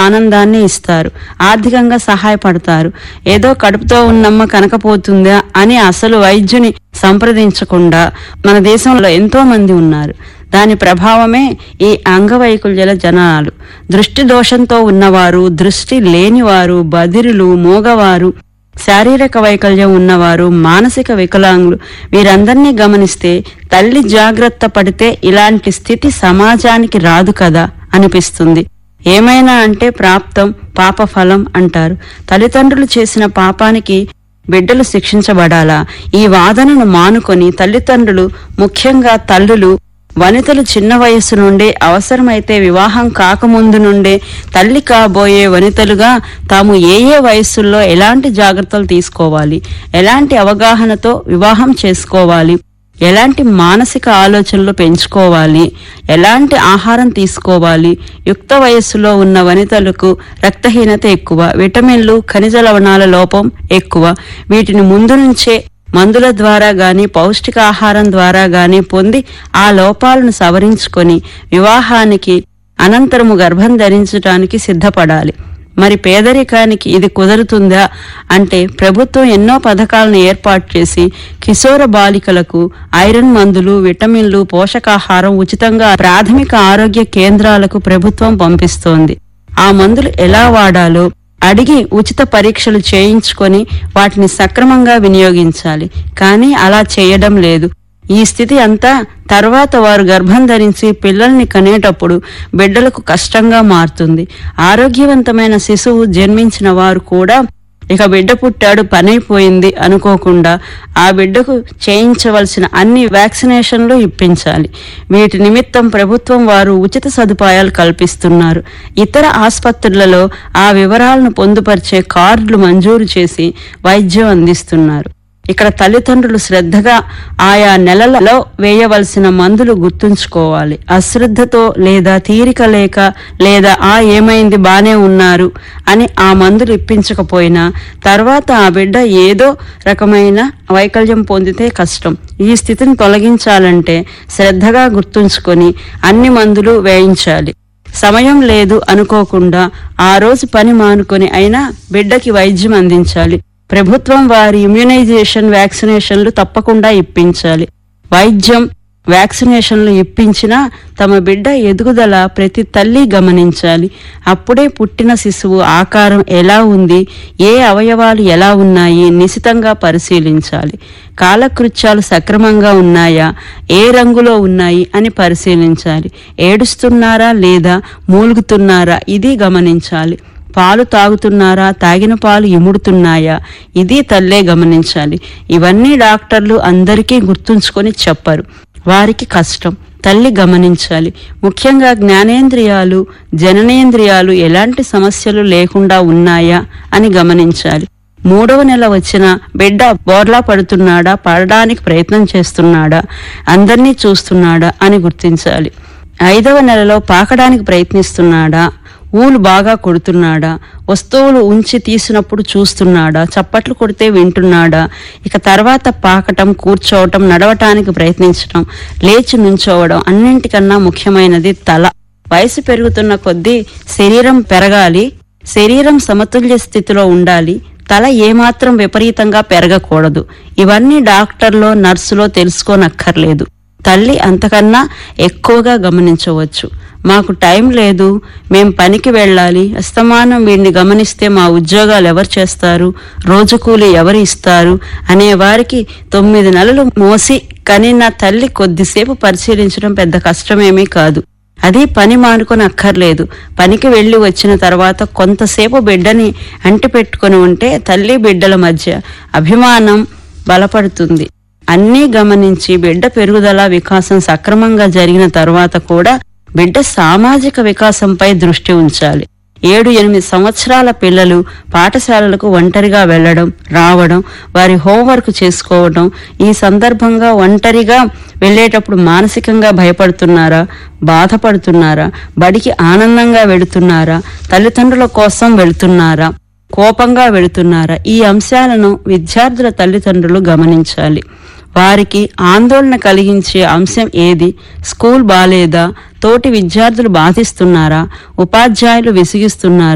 ఆనందాన్ని ఇస్తారు ఆర్థికంగా సహాయపడతారు ఏదో కడుపుతో ఉన్నమ్మ కనకపోతుందా అని అసలు వైద్యుని సంప్రదించకుండా మన దేశంలో ఎంతో మంది ఉన్నారు దాని ప్రభావమే ఈ అంగవైకల్యాల జనాలు దృష్టి దోషంతో ఉన్నవారు దృష్టి లేనివారు బదిరులు మూగవారు శారీరక వైకల్యం ఉన్నవారు మానసిక వికలాంగులు వీరందరినీ గమనిస్తే తల్లి జాగ్రత్త పడితే ఇలాంటి స్థితి సమాజానికి రాదు కదా అనిపిస్తుంది ఏమైనా అంటే ప్రాప్తం పాప ఫలం అంటారు తల్లిదండ్రులు చేసిన పాపానికి బిడ్డలు శిక్షించబడాలా ఈ వాదనను మానుకొని తల్లిదండ్రులు ముఖ్యంగా తల్లులు వనితలు చిన్న వయస్సు నుండే అవసరమైతే వివాహం కాకముందు నుండే తల్లి కాబోయే వనితలుగా తాము ఏ ఏ వయస్సుల్లో ఎలాంటి జాగ్రత్తలు తీసుకోవాలి ఎలాంటి అవగాహనతో వివాహం చేసుకోవాలి ఎలాంటి మానసిక ఆలోచనలు పెంచుకోవాలి ఎలాంటి ఆహారం తీసుకోవాలి యుక్త వయస్సులో ఉన్న వనితలకు రక్తహీనత ఎక్కువ విటమిన్లు ఖనిజ లవణాల లోపం ఎక్కువ వీటిని ముందు నుంచే మందుల ద్వారా గాని పౌష్టికాహారం ద్వారా గాని పొంది ఆ లోపాలను సవరించుకొని వివాహానికి అనంతరము గర్భం ధరించడానికి సిద్ధపడాలి మరి పేదరికానికి ఇది కుదురుతుందా అంటే ప్రభుత్వం ఎన్నో పథకాలను ఏర్పాటు చేసి కిశోర బాలికలకు ఐరన్ మందులు విటమిన్లు పోషకాహారం ఉచితంగా ప్రాథమిక ఆరోగ్య కేంద్రాలకు ప్రభుత్వం పంపిస్తోంది ఆ మందులు ఎలా వాడాలో అడిగి ఉచిత పరీక్షలు చేయించుకొని వాటిని సక్రమంగా వినియోగించాలి కానీ అలా చేయడం లేదు ఈ స్థితి అంతా తర్వాత వారు గర్భం ధరించి పిల్లల్ని కనేటప్పుడు బిడ్డలకు కష్టంగా మారుతుంది ఆరోగ్యవంతమైన శిశువు జన్మించిన వారు కూడా ఇక బిడ్డ పుట్టాడు పనైపోయింది అనుకోకుండా ఆ బిడ్డకు చేయించవలసిన అన్ని వ్యాక్సినేషన్లు ఇప్పించాలి వీటి నిమిత్తం ప్రభుత్వం వారు ఉచిత సదుపాయాలు కల్పిస్తున్నారు ఇతర ఆసుపత్రులలో ఆ వివరాలను పొందుపరిచే కార్డులు మంజూరు చేసి వైద్యం అందిస్తున్నారు ఇక్కడ తల్లిదండ్రులు శ్రద్ధగా ఆయా నెలలలో వేయవలసిన మందులు గుర్తుంచుకోవాలి అశ్రద్ధతో లేదా తీరిక లేక లేదా ఆ ఏమైంది బానే ఉన్నారు అని ఆ మందులు ఇప్పించకపోయినా తర్వాత ఆ బిడ్డ ఏదో రకమైన వైకల్యం పొందితే కష్టం ఈ స్థితిని తొలగించాలంటే శ్రద్ధగా గుర్తుంచుకొని అన్ని మందులు వేయించాలి సమయం లేదు అనుకోకుండా ఆ రోజు పని మానుకొని అయినా బిడ్డకి వైద్యం అందించాలి ప్రభుత్వం వారి ఇమ్యునైజేషన్ వ్యాక్సినేషన్లు తప్పకుండా ఇప్పించాలి వైద్యం వ్యాక్సినేషన్లు ఇప్పించినా తమ బిడ్డ ఎదుగుదల ప్రతి తల్లి గమనించాలి అప్పుడే పుట్టిన శిశువు ఆకారం ఎలా ఉంది ఏ అవయవాలు ఎలా ఉన్నాయి నిశితంగా పరిశీలించాలి కాలకృత్యాలు సక్రమంగా ఉన్నాయా ఏ రంగులో ఉన్నాయి అని పరిశీలించాలి ఏడుస్తున్నారా లేదా మూలుగుతున్నారా ఇది గమనించాలి పాలు తాగుతున్నారా తాగిన పాలు ఇముడుతున్నాయా ఇది తల్లే గమనించాలి ఇవన్నీ డాక్టర్లు అందరికీ గుర్తుంచుకొని చెప్పరు వారికి కష్టం తల్లి గమనించాలి ముఖ్యంగా జ్ఞానేంద్రియాలు జననేంద్రియాలు ఎలాంటి సమస్యలు లేకుండా ఉన్నాయా అని గమనించాలి మూడవ నెల వచ్చిన బిడ్డ బోర్లా పడుతున్నాడా పడడానికి ప్రయత్నం చేస్తున్నాడా అందరినీ చూస్తున్నాడా అని గుర్తించాలి ఐదవ నెలలో పాకడానికి ప్రయత్నిస్తున్నాడా ఊలు బాగా కొడుతున్నాడా వస్తువులు ఉంచి తీసినప్పుడు చూస్తున్నాడా చప్పట్లు కొడితే వింటున్నాడా ఇక తర్వాత పాకటం కూర్చోవటం నడవటానికి ప్రయత్నించటం లేచి నుంచోవడం అన్నింటికన్నా ముఖ్యమైనది తల వయసు పెరుగుతున్న కొద్దీ శరీరం పెరగాలి శరీరం సమతుల్య స్థితిలో ఉండాలి తల ఏమాత్రం విపరీతంగా పెరగకూడదు ఇవన్నీ డాక్టర్లో నర్సులో తెలుసుకోనక్కర్లేదు తల్లి అంతకన్నా ఎక్కువగా గమనించవచ్చు మాకు టైం లేదు మేం పనికి వెళ్ళాలి అస్తమానం వీడిని గమనిస్తే మా ఉద్యోగాలు ఎవరు చేస్తారు రోజు కూలి ఎవరు ఇస్తారు అనే వారికి తొమ్మిది నెలలు మోసి కనిన తల్లి కొద్దిసేపు పరిశీలించడం పెద్ద కష్టమేమీ కాదు అది పని మానుకొని అక్కర్లేదు పనికి వెళ్లి వచ్చిన తర్వాత కొంతసేపు బిడ్డని అంటి పెట్టుకుని ఉంటే తల్లి బిడ్డల మధ్య అభిమానం బలపడుతుంది అన్నీ గమనించి బిడ్డ పెరుగుదల వికాసం సక్రమంగా జరిగిన తరువాత కూడా బిడ్డ సామాజిక వికాసంపై దృష్టి ఉంచాలి ఏడు ఎనిమిది సంవత్సరాల పిల్లలు పాఠశాలలకు ఒంటరిగా వెళ్లడం రావడం వారి హోంవర్క్ చేసుకోవడం ఈ సందర్భంగా ఒంటరిగా వెళ్ళేటప్పుడు మానసికంగా భయపడుతున్నారా బాధపడుతున్నారా బడికి ఆనందంగా వెళుతున్నారా తల్లిదండ్రుల కోసం వెళుతున్నారా కోపంగా వెళుతున్నారా ఈ అంశాలను విద్యార్థుల తల్లిదండ్రులు గమనించాలి వారికి ఆందోళన కలిగించే అంశం ఏది స్కూల్ బాలేదా తోటి విద్యార్థులు బాధిస్తున్నారా ఉపాధ్యాయులు విసిగిస్తున్నారా